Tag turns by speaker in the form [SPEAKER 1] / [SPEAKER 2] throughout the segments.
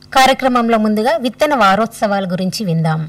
[SPEAKER 1] కార్యక్రమంలో ముందుగా విత్తన వారోత్సవాల గురించి విందాం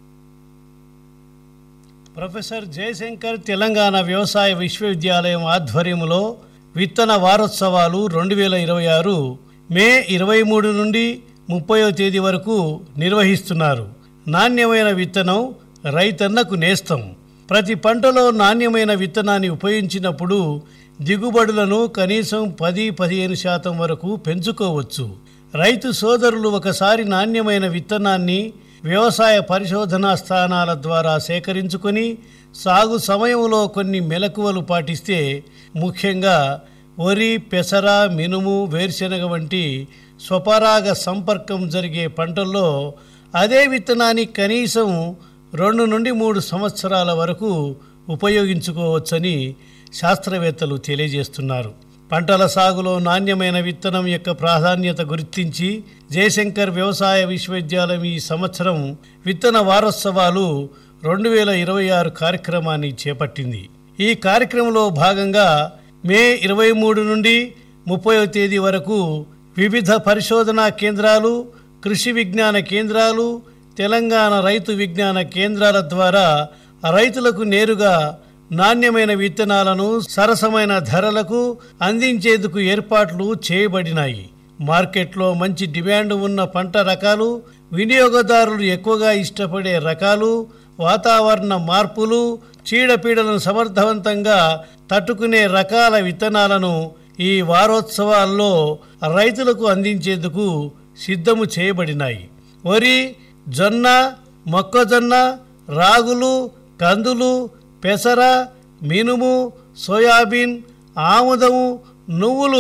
[SPEAKER 2] ప్రొఫెసర్ జయశంకర్ తెలంగాణ వ్యవసాయ విశ్వవిద్యాలయం ఆధ్వర్యంలో విత్తన వారోత్సవాలు రెండు వేల ఇరవై ఆరు మే ఇరవై మూడు నుండి ముప్పయో తేదీ వరకు నిర్వహిస్తున్నారు నాణ్యమైన విత్తనం రైతన్నకు నేస్తం ప్రతి పంటలో నాణ్యమైన విత్తనాన్ని ఉపయోగించినప్పుడు దిగుబడులను కనీసం పది పదిహేను శాతం వరకు పెంచుకోవచ్చు రైతు సోదరులు ఒకసారి నాణ్యమైన విత్తనాన్ని వ్యవసాయ పరిశోధనా స్థానాల ద్వారా సేకరించుకొని సాగు సమయంలో కొన్ని మెలకువలు పాటిస్తే ముఖ్యంగా వరి పెసర మినుము వేరుశెనగ వంటి స్వపరాగ సంపర్కం జరిగే పంటల్లో అదే విత్తనాన్ని కనీసం రెండు నుండి మూడు సంవత్సరాల వరకు ఉపయోగించుకోవచ్చని శాస్త్రవేత్తలు తెలియజేస్తున్నారు పంటల సాగులో నాణ్యమైన విత్తనం యొక్క ప్రాధాన్యత గుర్తించి జయశంకర్ వ్యవసాయ విశ్వవిద్యాలయం ఈ సంవత్సరం విత్తన వారోత్సవాలు రెండు వేల ఇరవై ఆరు కార్యక్రమాన్ని చేపట్టింది ఈ కార్యక్రమంలో భాగంగా మే ఇరవై మూడు నుండి ముప్పై తేదీ వరకు వివిధ పరిశోధనా కేంద్రాలు కృషి విజ్ఞాన కేంద్రాలు తెలంగాణ రైతు విజ్ఞాన కేంద్రాల ద్వారా రైతులకు నేరుగా నాణ్యమైన విత్తనాలను సరసమైన ధరలకు అందించేందుకు ఏర్పాట్లు చేయబడినాయి మార్కెట్లో మంచి డిమాండ్ ఉన్న పంట రకాలు వినియోగదారులు ఎక్కువగా ఇష్టపడే రకాలు వాతావరణ మార్పులు చీడపీడలను సమర్థవంతంగా తట్టుకునే రకాల విత్తనాలను ఈ వారోత్సవాల్లో రైతులకు అందించేందుకు సిద్ధము చేయబడినాయి వరి జొన్న మొక్కజొన్న రాగులు కందులు పెసర మినుము సోయాబీన్ ఆముదము నువ్వులు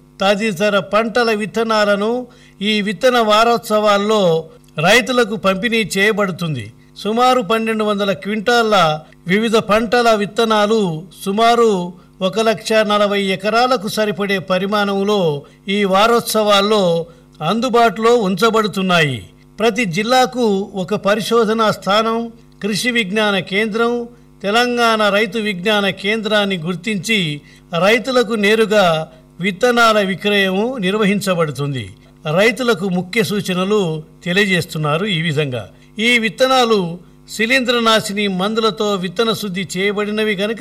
[SPEAKER 2] తదితర పంటల విత్తనాలను ఈ విత్తన వారోత్సవాల్లో రైతులకు పంపిణీ చేయబడుతుంది సుమారు పన్నెండు వందల క్వింటాళ్ల వివిధ పంటల విత్తనాలు సుమారు ఒక లక్ష నలభై ఎకరాలకు సరిపడే పరిమాణంలో ఈ వారోత్సవాల్లో అందుబాటులో ఉంచబడుతున్నాయి ప్రతి జిల్లాకు ఒక పరిశోధనా స్థానం కృషి విజ్ఞాన కేంద్రం తెలంగాణ రైతు విజ్ఞాన కేంద్రాన్ని గుర్తించి రైతులకు నేరుగా విత్తనాల విక్రయం నిర్వహించబడుతుంది రైతులకు ముఖ్య సూచనలు తెలియజేస్తున్నారు ఈ విధంగా ఈ విత్తనాలు శిలీంద్రనాశిని మందులతో విత్తన శుద్ధి చేయబడినవి గనుక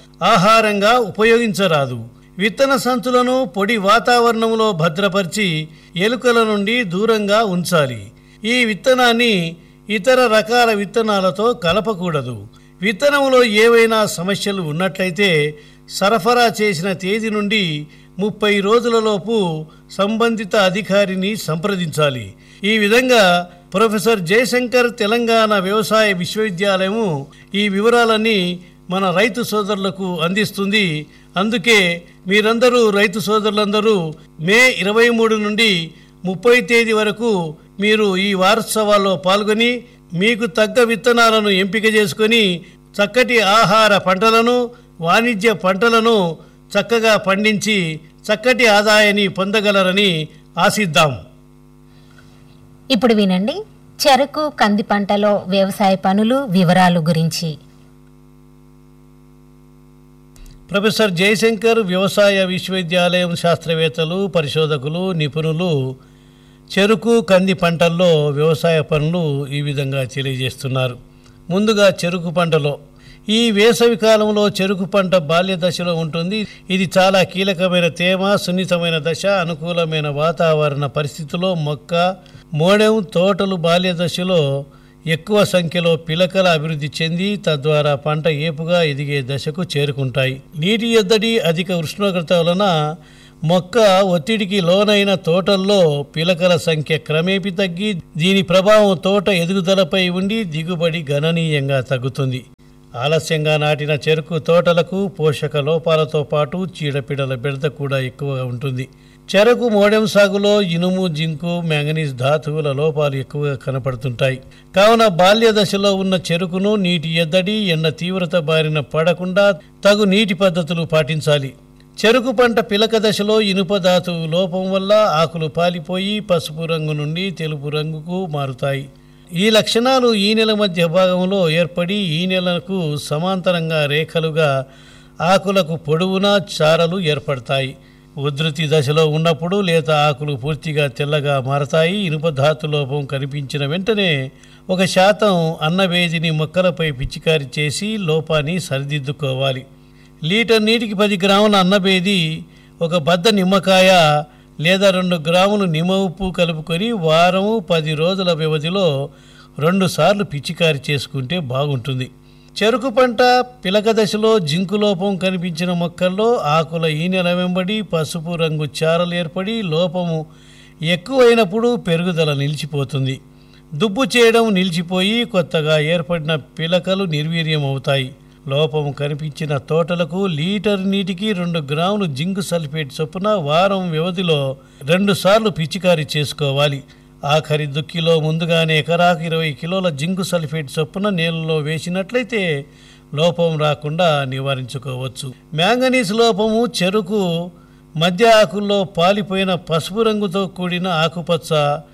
[SPEAKER 2] ఆహారంగా ఉపయోగించరాదు విత్తన సంచులను పొడి వాతావరణంలో భద్రపరిచి ఎలుకల నుండి దూరంగా ఉంచాలి ఈ విత్తనాన్ని ఇతర రకాల విత్తనాలతో కలపకూడదు విత్తనంలో ఏవైనా సమస్యలు ఉన్నట్లయితే సరఫరా చేసిన తేదీ నుండి ముప్పై రోజులలోపు సంబంధిత అధికారిని సంప్రదించాలి ఈ విధంగా ప్రొఫెసర్ జయశంకర్ తెలంగాణ వ్యవసాయ విశ్వవిద్యాలయము ఈ వివరాలన్నీ మన రైతు సోదరులకు అందిస్తుంది అందుకే మీరందరూ రైతు సోదరులందరూ మే ఇరవై మూడు నుండి ముప్పై తేదీ వరకు మీరు ఈ వారోత్సవాల్లో పాల్గొని మీకు తగ్గ విత్తనాలను ఎంపిక చేసుకొని చక్కటి ఆహార పంటలను వాణిజ్య పంటలను చక్కగా పండించి చక్కటి ఆదాయాన్ని పొందగలరని ఆశిద్దాం
[SPEAKER 1] ఇప్పుడు వినండి చెరకు కంది పంటలో వ్యవసాయ పనులు వివరాలు గురించి
[SPEAKER 2] ప్రొఫెసర్ జయశంకర్ వ్యవసాయ విశ్వవిద్యాలయం శాస్త్రవేత్తలు పరిశోధకులు నిపుణులు చెరుకు కంది పంటల్లో వ్యవసాయ పనులు ఈ విధంగా తెలియజేస్తున్నారు ముందుగా చెరుకు పంటలో ఈ వేసవి కాలంలో చెరుకు పంట బాల్య దశలో ఉంటుంది ఇది చాలా కీలకమైన తేమ సున్నితమైన దశ అనుకూలమైన వాతావరణ పరిస్థితుల్లో మొక్క మోడెం తోటలు బాల్య దశలో ఎక్కువ సంఖ్యలో పిలకల అభివృద్ధి చెంది తద్వారా పంట ఏపుగా ఎదిగే దశకు చేరుకుంటాయి నీటి ఎద్దడి అధిక ఉష్ణోగ్రత వలన మొక్క ఒత్తిడికి లోనైన తోటల్లో పిలకల సంఖ్య క్రమేపీ తగ్గి దీని ప్రభావం తోట ఎదుగుదలపై ఉండి దిగుబడి గణనీయంగా తగ్గుతుంది ఆలస్యంగా నాటిన చెరుకు తోటలకు పోషక లోపాలతో పాటు చీడపీడల బెడద కూడా ఎక్కువగా ఉంటుంది చెరకు మోడెం సాగులో ఇనుము జింకు మ్యాంగనీస్ ధాతువుల లోపాలు ఎక్కువగా కనపడుతుంటాయి కావున బాల్య దశలో ఉన్న చెరుకును నీటి ఎద్దడి ఎండ తీవ్రత బారిన పడకుండా తగు నీటి పద్ధతులు పాటించాలి చెరుకు పంట పిలక దశలో ఇనుప ధాతువు లోపం వల్ల ఆకులు పాలిపోయి పసుపు రంగు నుండి తెలుపు రంగుకు మారుతాయి ఈ లక్షణాలు ఈ నెల మధ్య భాగంలో ఏర్పడి ఈ నెలకు సమాంతరంగా రేఖలుగా ఆకులకు పొడవునా చారలు ఏర్పడతాయి ఉధృతి దశలో ఉన్నప్పుడు లేత ఆకులు పూర్తిగా తెల్లగా మారతాయి ఇనుప ధాతు లోపం కనిపించిన వెంటనే ఒక శాతం అన్నవేదిని మొక్కలపై పిచికారి చేసి లోపాన్ని సరిదిద్దుకోవాలి లీటర్ నీటికి పది గ్రాముల అన్నబేది ఒక బద్ద నిమ్మకాయ లేదా రెండు గ్రాములు నిమ్మ ఉప్పు కలుపుకొని వారము పది రోజుల వ్యవధిలో రెండు సార్లు పిచికారి చేసుకుంటే బాగుంటుంది చెరుకు పంట పిలక దశలో జింకు లోపం కనిపించిన మొక్కల్లో ఆకుల ఈనెల వెంబడి పసుపు రంగు చారలు ఏర్పడి లోపము ఎక్కువైనప్పుడు పెరుగుదల నిలిచిపోతుంది దుబ్బు చేయడం నిలిచిపోయి కొత్తగా ఏర్పడిన పిలకలు నిర్వీర్యం అవుతాయి లోపము కనిపించిన తోటలకు లీటర్ నీటికి రెండు గ్రాములు జింక్ సల్ఫేట్ చొప్పున వారం వ్యవధిలో రెండు సార్లు పిచికారీ చేసుకోవాలి ఆఖరి దుక్కిలో ముందుగానే ఎకరాకు ఇరవై కిలోల జింకు సల్ఫేట్ చొప్పున నీళ్ళలో వేసినట్లయితే లోపం రాకుండా నివారించుకోవచ్చు మ్యాంగనీస్ లోపము చెరుకు మధ్య ఆకుల్లో పాలిపోయిన పసుపు రంగుతో కూడిన ఆకుపచ్చ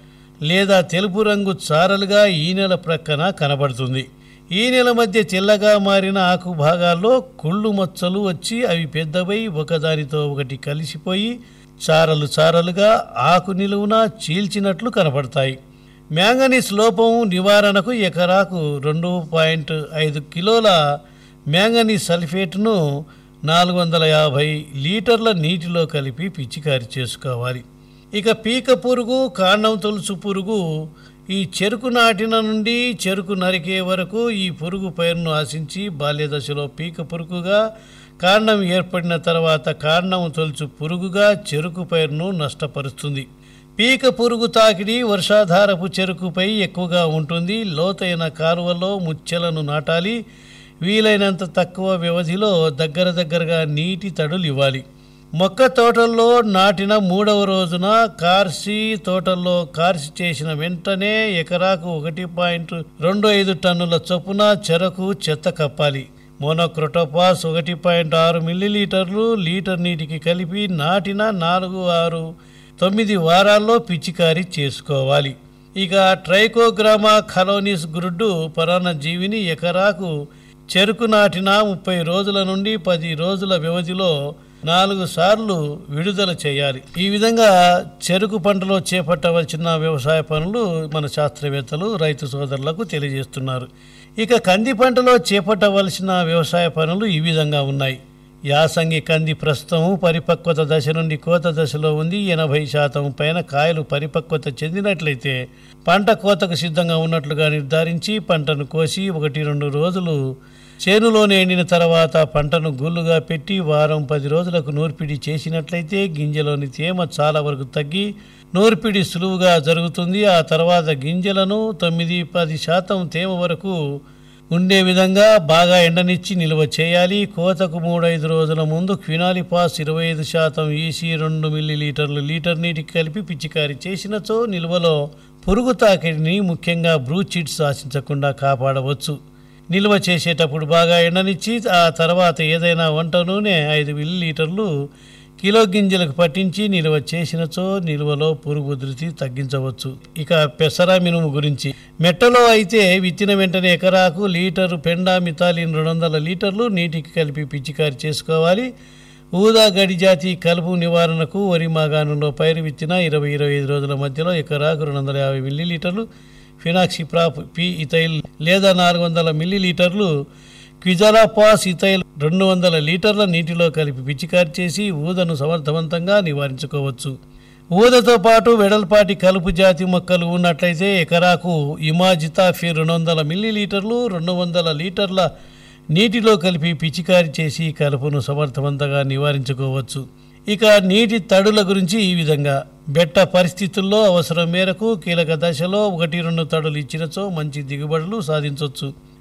[SPEAKER 2] లేదా తెలుపు రంగు చారలుగా ఈ నెల ప్రక్కన కనబడుతుంది ఈ నెల మధ్య తెల్లగా మారిన ఆకు భాగాల్లో కుళ్ళు మచ్చలు వచ్చి అవి పెద్దవై ఒకదానితో ఒకటి కలిసిపోయి చారలు చారలుగా ఆకు నిలువున చీల్చినట్లు కనపడతాయి మ్యాంగనీస్ లోపం నివారణకు ఎకరాకు రెండు పాయింట్ ఐదు కిలోల మ్యాంగనీస్ సల్ఫేట్ను నాలుగు వందల యాభై లీటర్ల నీటిలో కలిపి పిచికారి చేసుకోవాలి ఇక పీక పురుగు కాండం తొలుసు పురుగు ఈ చెరుకు నాటిన నుండి చెరుకు నరికే వరకు ఈ పురుగు పైరును ఆశించి బాల్యదశలో పీక పురుగుగా కాండం ఏర్పడిన తర్వాత కాండం తొలుచు పురుగుగా చెరుకు పైరును నష్టపరుస్తుంది పీక పురుగు తాకిడి వర్షాధారపు చెరుకుపై ఎక్కువగా ఉంటుంది లోతైన కాలువలో ముచ్చెలను నాటాలి వీలైనంత తక్కువ వ్యవధిలో దగ్గర దగ్గరగా నీటి తడులు ఇవ్వాలి మొక్క తోటల్లో నాటిన మూడవ రోజున కార్సి తోటల్లో కార్సి చేసిన వెంటనే ఎకరాకు ఒకటి పాయింట్ రెండు ఐదు టన్నుల చొప్పున చెరకు చెత్త కప్పాలి మోనోక్రోటోపాస్ ఒకటి పాయింట్ ఆరు మిల్లీలీటర్లు లీటర్ నీటికి కలిపి నాటిన నాలుగు ఆరు తొమ్మిది వారాల్లో పిచికారీ చేసుకోవాలి ఇక ట్రైకోగ్రామా కలోనిస్ గురుడ్డు పరాన్న జీవిని ఎకరాకు చెరుకు నాటిన ముప్పై రోజుల నుండి పది రోజుల వ్యవధిలో నాలుగు సార్లు విడుదల చేయాలి ఈ విధంగా చెరుకు పంటలో చేపట్టవలసిన వ్యవసాయ పనులు మన శాస్త్రవేత్తలు రైతు సోదరులకు తెలియజేస్తున్నారు ఇక కంది పంటలో చేపట్టవలసిన వ్యవసాయ పనులు ఈ విధంగా ఉన్నాయి యాసంగి కంది ప్రస్తుతం పరిపక్వత దశ నుండి కోత దశలో ఉంది ఎనభై శాతం పైన కాయలు పరిపక్వత చెందినట్లయితే పంట కోతకు సిద్ధంగా ఉన్నట్లుగా నిర్ధారించి పంటను కోసి ఒకటి రెండు రోజులు చేనులోనే ఎండిన తర్వాత పంటను గుల్లుగా పెట్టి వారం పది రోజులకు నూర్పిడి చేసినట్లయితే గింజలోని తేమ చాలా వరకు తగ్గి నూర్పిడి సులువుగా జరుగుతుంది ఆ తర్వాత గింజలను తొమ్మిది పది శాతం తేమ వరకు ఉండే విధంగా బాగా ఎండనిచ్చి నిల్వ చేయాలి కోతకు మూడైదు రోజుల ముందు క్వినాలిపాస్ ఇరవై ఐదు శాతం ఈసీ రెండు మిల్లీలీటర్లు లీటర్ నీటికి కలిపి పిచికారి చేసినచో నిల్వలో పురుగు తాకిడిని ముఖ్యంగా బ్రూచిడ్స్ ఆశించకుండా కాపాడవచ్చు నిల్వ చేసేటప్పుడు బాగా ఎండనిచ్చి ఆ తర్వాత ఏదైనా వంట నూనె ఐదు మిల్లీలీటర్లు కిలో గింజలకు పట్టించి నిల్వ చేసినచో నిల్వలో పురుగు ఉధృతి తగ్గించవచ్చు ఇక పెసర మినుము గురించి మెట్టలో అయితే విత్తిన వెంటనే ఎకరాకు లీటరు పెండా మితాలిన్ రెండు వందల లీటర్లు నీటికి కలిపి పిచికారి చేసుకోవాలి ఊదా గడి జాతి కలుపు నివారణకు వరి మాగాణంలో పైరు విత్తిన ఇరవై ఇరవై ఐదు రోజుల మధ్యలో ఎకరాకు రెండు వందల యాభై మిల్లీలీటర్లు ఫినాక్సిప్రాప్ పి ఇథైల్ లేదా నాలుగు వందల మిల్లీలీటర్లు క్విజలాపాస్ ఇథైల్ రెండు వందల లీటర్ల నీటిలో కలిపి పిచికారి చేసి ఊదను సమర్థవంతంగా నివారించుకోవచ్చు ఊదతో పాటు వెడల్పాటి కలుపు జాతి మొక్కలు ఉన్నట్లయితే ఎకరాకు ఇమాజితాఫీ రెండు వందల మిల్లీలీటర్లు రెండు వందల లీటర్ల నీటిలో కలిపి పిచికారి చేసి కలుపును సమర్థవంతంగా నివారించుకోవచ్చు ఇక నీటి తడుల గురించి ఈ విధంగా బెట్ట పరిస్థితుల్లో అవసరం మేరకు కీలక దశలో ఒకటి రెండు తడులు ఇచ్చినచో మంచి దిగుబడులు సాధించవచ్చు